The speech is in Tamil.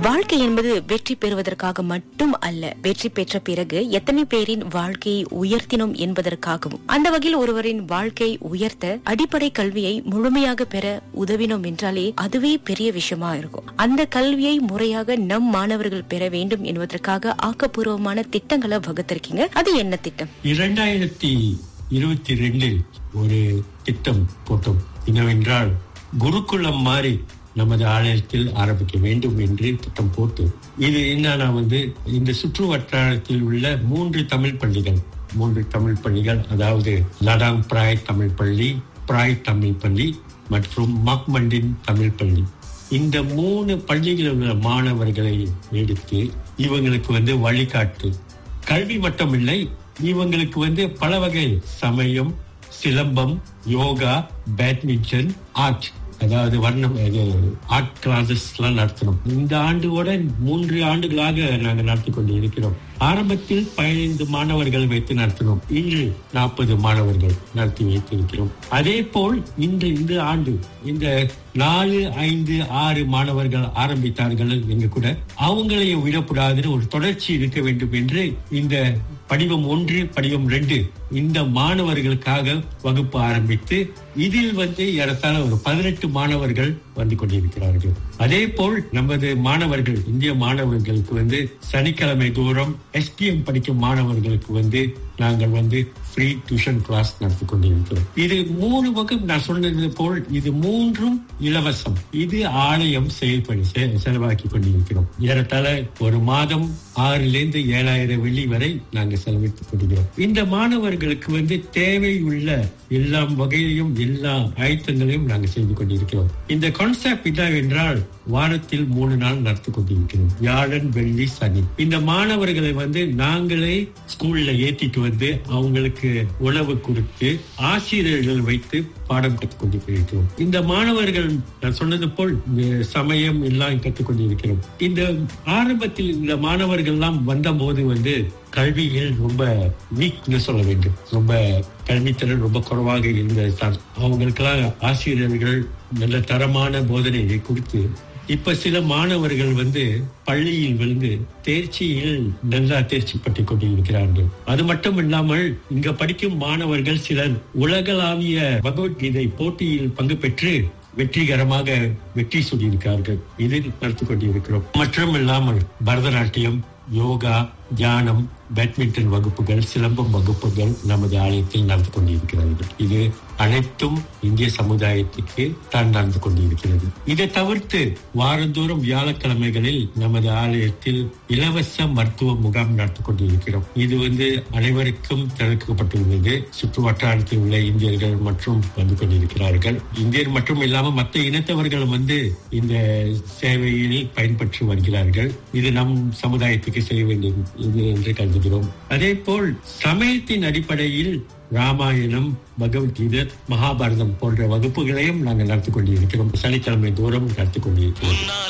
வாழ்க்கை என்பது வெற்றி பெறுவதற்காக மட்டும் அல்ல வெற்றி பெற்ற பிறகு எத்தனை பேரின் வாழ்க்கையை உயர்த்தினோம் என்பதற்காகவும் அந்த வகையில் ஒருவரின் வாழ்க்கை உயர்த்த அடிப்படை கல்வியை முழுமையாக பெற உதவினோம் என்றாலே அதுவே பெரிய விஷயமா இருக்கும் அந்த கல்வியை முறையாக நம் மாணவர்கள் பெற வேண்டும் என்பதற்காக ஆக்கப்பூர்வமான திட்டங்களை வகுத்திருக்கீங்க அது என்ன திட்டம் இரண்டாயிரத்தி இருபத்தி ரெண்டில் ஒரு திட்டம் போட்டோம் என்னவென்றால் குருகுலம் மாதிரி நமது ஆலயத்தில் ஆரம்பிக்க வேண்டும் என்று திட்டம் போட்டு இது என்னன்னா வந்து இந்த சுற்று வட்டாரத்தில் உள்ள மூன்று தமிழ் பள்ளிகள் மூன்று தமிழ் பள்ளிகள் அதாவது லடாங் பிராய் தமிழ் பள்ளி பிராய் தமிழ் பள்ளி மற்றும் மக்மண்டின் தமிழ் பள்ளி இந்த மூணு பள்ளிகளில் உள்ள மாணவர்களை எடுத்து இவங்களுக்கு வந்து வழிகாட்டு கல்வி மட்டும் இல்லை இவங்களுக்கு வந்து பல வகை சமயம் சிலம்பம் யோகா பேட்மிண்டன் ஆர்ட் அதாவது வர்ணம் ஆர்ட் கிளாஸஸ் எல்லாம் நடத்தணும் இந்த ஆண்டோட மூன்று ஆண்டுகளாக நாங்கள் நடத்தி கொண்டு இருக்கிறோம் ஆரம்பத்தில் பதினைந்து மாணவர்கள் வைத்து நடத்தினோம் இன்று நாற்பது மாணவர்கள் நடத்தி வைத்திருக்கிறோம் அதே போல் இன்று இந்த ஆண்டு இந்த நாலு ஐந்து ஆறு மாணவர்கள் ஆரம்பித்தார்கள் எங்க கூட அவங்களையும் விடக்கூடாதுன்னு ஒரு தொடர்ச்சி இருக்க வேண்டும் என்று இந்த படிவம் ஒன்று படிவம் ரெண்டு இந்த மாணவர்களுக்காக வகுப்பு ஆரம்பித்து இதில் வந்து ஏறத்தாழ ஒரு பதினெட்டு மாணவர்கள் வந்து கொண்டிருக்கிறார்கள் அதே போல் நமது மாணவர்கள் இந்திய மாணவர்களுக்கு வந்து சனிக்கிழமை தூரம் எஸ்பிஎம் படிக்கும் மாணவர்களுக்கு வந்து நாங்கள் வந்து ஃப்ரீ டியூஷன் கிளாஸ் நடத்தி கொண்டிருக்கிறோம் இது மூணு வகுப்பு நான் சொன்னது போல் இது மூன்றும் இலவசம் இது ஆலயம் செயல்படி செ- செலவாக்கி கொண்டிருக்கிறோம் ஏறத்தாழ ஒரு மாதம் ஆறிலிருந்து ஏழாயிரம் வெள்ளி வரை நாங்கள் செலவிட்டுக் கொண்டிருக்கிறோம் இந்த மாணவர்களுக்கு வந்து தேவையுள்ள எல்லா வகையிலும் எல்லா ஆயத்தங்களையும் நாங்கள் செய்து கொண்டிருக்கிறோம் இந்த கான்செப்ட் என்னவென்றால் வாரத்தில் மூணு நாள் நடத்தி கொண்டிருக்கிறோம் வியாழன் வெள்ளி சனி இந்த மாணவர்களை வந்து நாங்களே ஸ்கூல்ல ஏத்திட்டு வந்து அவங்களுக்கு உணவு கொடுத்து ஆசிரியர்கள் வைத்து பாடம் கற்றுக் கொண்டிருக்கிறோம் இந்த மாணவர்கள் நான் சொன்னது போல் இந்த சமயம் எல்லாம் கற்றுக் கொண்டிருக்கிறோம் இந்த ஆரம்பத்தில் இந்த மாணவர்கள் எல்லாம் வந்த போது வந்து கல்வியில் ரொம்ப வீக்னு சொல்ல வேண்டும் ரொம்ப கல்வித்திறன் ரொம்ப குறைவாக இருந்தது அவங்களுக்கெல்லாம் ஆசிரியர்கள் நல்ல தரமான போதனையை கொடுத்து இப்ப சில மாணவர்கள் வந்து பள்ளியில் வந்து தேர்ச்சியில் நல்லா தேர்ச்சி பட்டு கொண்டிருக்கிறார்கள் அது மட்டும் இல்லாமல் இங்க படிக்கும் மாணவர்கள் சிலர் உலகளாவிய பகவத்கீதை போட்டியில் பங்கு பெற்று வெற்றிகரமாக வெற்றி சொல்லியிருக்கார்கள் இதில் நடத்தி கொண்டிருக்கிறோம் மற்றும் இல்லாமல் பரதநாட்டியம் யோகா தியானம் பேட்மிண்டன் வகுப்புகள் சிலம்பம் வகுப்புகள் நமது ஆலயத்தில் நடந்து கொண்டிருக்கிறார்கள் இது அனைத்தும் இந்திய சமுதாயத்துக்கு தான் நடந்து கொண்டிருக்கிறது இதை தவிர்த்து வாரந்தோறும் வியாழக்கிழமைகளில் நமது ஆலயத்தில் இலவச மருத்துவ முகாம் நடத்தி கொண்டிருக்கிறோம் இது வந்து அனைவருக்கும் திறக்கப்பட்டுள்ளது சுற்று வட்டாரத்தில் உள்ள இந்தியர்கள் மற்றும் வந்து கொண்டிருக்கிறார்கள் இந்தியர் மட்டும் இல்லாம மற்ற இனத்தவர்களும் வந்து இந்த சேவையில் பயன்பெற்று வருகிறார்கள் இது நம் சமுதாயத்துக்கு செய்ய வேண்டும் இது என்று கருதுகிறோம் அதே போல் சமயத்தின் அடிப்படையில் ராமாயணம் பகவத்கீதை மகாபாரதம் போன்ற வகுப்புகளையும் நாங்கள் நடத்தி கொண்டிருக்கிறோம் சனிக்கிழமை தூரம் நடத்தி கொண்டிருக்கிறோம்